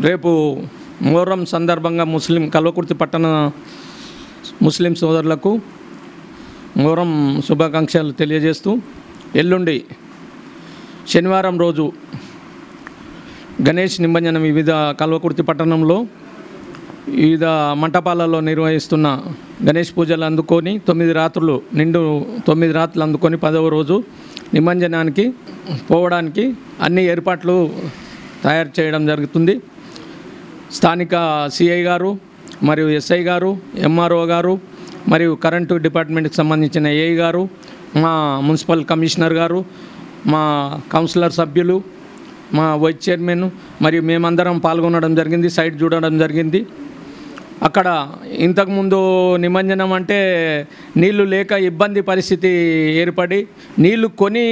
రేపు మొహర్రం సందర్భంగా ముస్లిం కల్వకుర్తి పట్టణ ముస్లిం సోదరులకు మొహర్రం శుభాకాంక్షలు తెలియజేస్తూ ఎల్లుండి శనివారం రోజు గణేష్ నిమజ్జనం వివిధ కల్వకుర్తి పట్టణంలో వివిధ మంటపాలలో నిర్వహిస్తున్న గణేష్ పూజలు అందుకొని తొమ్మిది రాత్రులు నిండు తొమ్మిది రాత్రులు అందుకొని పదవ రోజు నిమజ్జనానికి పోవడానికి అన్ని ఏర్పాట్లు తయారు చేయడం జరుగుతుంది స్థానిక సిఐ గారు మరియు ఎస్ఐ గారు ఎంఆర్ఓ గారు మరియు కరెంటు డిపార్ట్మెంట్కి సంబంధించిన ఏఐ గారు మా మున్సిపల్ కమిషనర్ గారు మా కౌన్సిలర్ సభ్యులు మా వైస్ చైర్మన్ మరియు మేమందరం పాల్గొనడం జరిగింది సైట్ చూడడం జరిగింది అక్కడ ఇంతకుముందు నిమజ్జనం అంటే నీళ్లు లేక ఇబ్బంది పరిస్థితి ఏర్పడి నీళ్లు కొని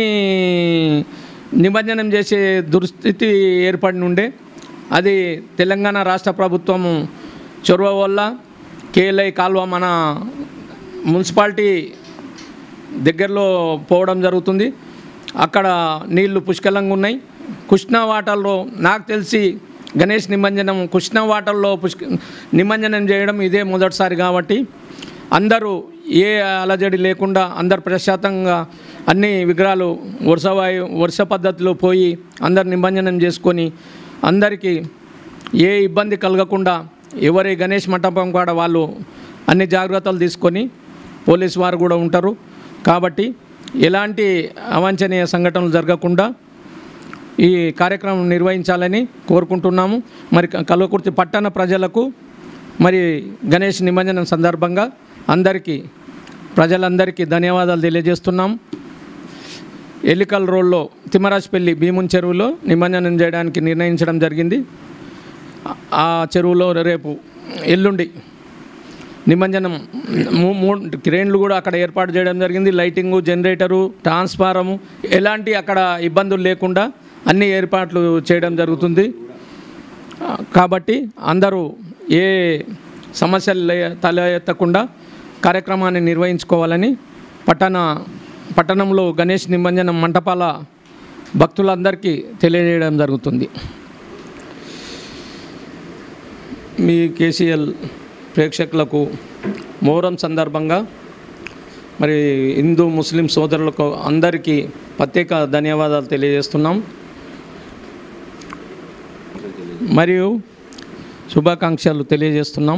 నిమజ్జనం చేసే దుస్థితి ఏర్పడి ఉండే అది తెలంగాణ రాష్ట్ర ప్రభుత్వం చొరవ వల్ల కేఎల్ఐ కాలువ మన మున్సిపాలిటీ దగ్గరలో పోవడం జరుగుతుంది అక్కడ నీళ్లు పుష్కలంగా ఉన్నాయి కృష్ణా వాటర్లో నాకు తెలిసి గణేష్ నిమజ్జనం కృష్ణా వాటర్లో పుష్క నిమజ్జనం చేయడం ఇదే మొదటిసారి కాబట్టి అందరూ ఏ అలజడి లేకుండా అందరు ప్రశాంతంగా అన్ని విగ్రహాలు వరుస వాయు వరుస పద్ధతిలో పోయి అందరు నిమజ్జనం చేసుకొని అందరికీ ఏ ఇబ్బంది కలగకుండా ఎవరి గణేష్ మంటపం కాడ వాళ్ళు అన్ని జాగ్రత్తలు తీసుకొని పోలీస్ వారు కూడా ఉంటారు కాబట్టి ఎలాంటి అవాంఛనీయ సంఘటనలు జరగకుండా ఈ కార్యక్రమం నిర్వహించాలని కోరుకుంటున్నాము మరి క- కల్వకుర్తి పట్టణ ప్రజలకు మరి గణేష్ నిమజ్జనం సందర్భంగా అందరికీ ప్రజలందరికీ ధన్యవాదాలు తెలియజేస్తున్నాం ఎల్లికల్ రోడ్లో తిమ్మరాజపల్లి భీమున్ చెరువులో నిమజ్జనం చేయడానికి నిర్ణయించడం జరిగింది ఆ- ఆ చెరువులో రేపు ఎల్లుండి నిమజ్జనం మూ- మూడు క్రేన్లు కూడా అక్కడ ఏర్పాటు చేయడం జరిగింది లైటింగు జనరేటరు ట్రాన్స్ఫారము ఎలాంటి అక్కడ ఇబ్బందులు లేకుండా అన్ని ఏర్పాట్లు చేయడం జరుగుతుంది ఆ, కాబట్టి అందరూ ఏ సమస్యలు లే- తల ఎత్తకుండా కార్యక్రమాన్ని నిర్వహించుకోవాలని పట్టణ పట్టణంలో గణేష్ నిమజ్జనం మంటపాల భక్తులందరికీ తెలియజేయడం జరుగుతుంది మీ కేసీఎల్ ప్రేక్షకులకు మొహరం సందర్భంగా మరి హిందూ ముస్లిం సోదరులకు అందరికీ ప్రత్యేక ధన్యవాదాలు తెలియజేస్తున్నాం మరియు శుభాకాంక్షలు తెలియజేస్తున్నాం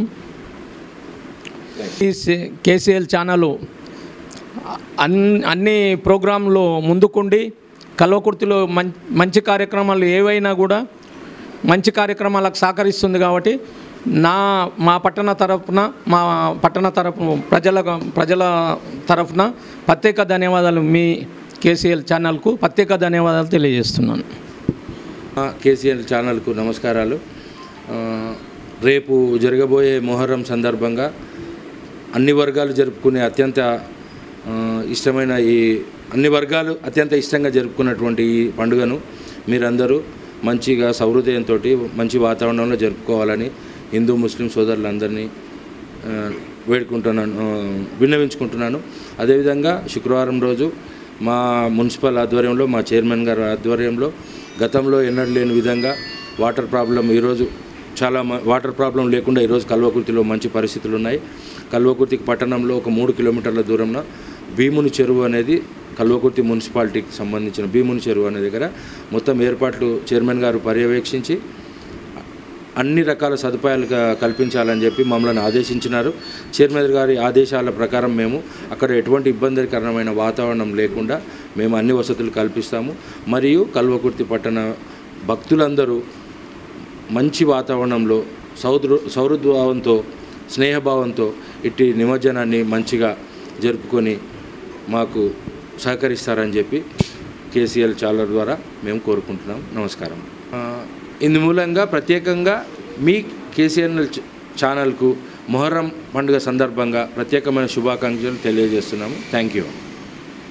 ఈ సి- కేసీఎల్ ఛానల్ అన్ అన్ని ప్రోగ్రాంలో ముందుకుండి కల్వకుర్తిలో మం మంచి కార్యక్రమాలు ఏవైనా కూడా మంచి కార్యక్రమాలకు సహకరిస్తుంది కాబట్టి నా మా పట్టణ తరపున మా పట్టణ తరపు ప్రజల ప్రజల తరపున ప్రత్యేక ధన్యవాదాలు మీ కేసీఎల్ ఛానల్కు ప్రత్యేక ధన్యవాదాలు తెలియజేస్తున్నాను ఆ, కేసీఎల్ ఛానల్కు నమస్కారాలు ఆ, రేపు జరగబోయే మొహర్రం సందర్భంగా అన్ని వర్గాలు జరుపుకునే అత్యంత ఆ, ఇష్టమైన ఈ అన్ని వర్గాలు అత్యంత ఇష్టంగా జరుపుకున్నటువంటి ఈ పండుగను మీరందరూ మంచిగా సౌహృదయంతో మంచి వాతావరణంలో జరుపుకోవాలని హిందూ ముస్లిం సోదరులందరినీ ఆ, వేడుకుంటున్నాను ఆ, విన్నవించుకుంటున్నాను అదేవిధంగా శుక్రవారం రోజు మా మున్సిపల్ ఆధ్వర్యంలో మా చైర్మన్ గారి ఆధ్వర్యంలో గతంలో ఎన్నడూ లేని విధంగా వాటర్ ప్రాబ్లం ఈరోజు చాలా మ- వాటర్ ప్రాబ్లం లేకుండా ఈరోజు కల్వకుర్తిలో మంచి పరిస్థితులు ఉన్నాయి కల్వకుర్తికి పట్టణంలో ఒక మూడు కిలోమీటర్ల దూరంలో భీముని చెరువు అనేది కల్వకుర్తి మున్సిపాలిటీకి సంబంధించిన భీముని చెరువు అనే దగ్గర మొత్తం ఏర్పాట్లు చైర్మన్ గారు పర్యవేక్షించి అన్ని రకాల సదుపాయాలు క- కల్పించాలని చెప్పి మమ్మల్ని ఆదేశించినారు చైర్మన్ గారి ఆదేశాల ప్రకారం మేము అక్కడ ఎటువంటి ఇబ్బందికరమైన వాతావరణం లేకుండా మేము అన్ని వసతులు కల్పిస్తాము మరియు కల్వకుర్తి పట్టణ భక్తులందరూ మంచి వాతావరణంలో సౌదృ సౌహృద్భావంతో స్నేహభావంతో ఇట్టి నిమజ్జనాన్ని మంచిగా జరుపుకొని మాకు సహకరిస్తారని చెప్పి కేసీఎల్ ఛానల్ ద్వారా మేము కోరుకుంటున్నాం నమస్కారం ఆ, ఇందు మూలంగా ప్రత్యేకంగా మీ కేసీఎల్ ఛ- ఛానల్కు మొహర్రం పండుగ సందర్భంగా ప్రత్యేకమైన శుభాకాంక్షలు తెలియజేస్తున్నాము థ్యాంక్ యూ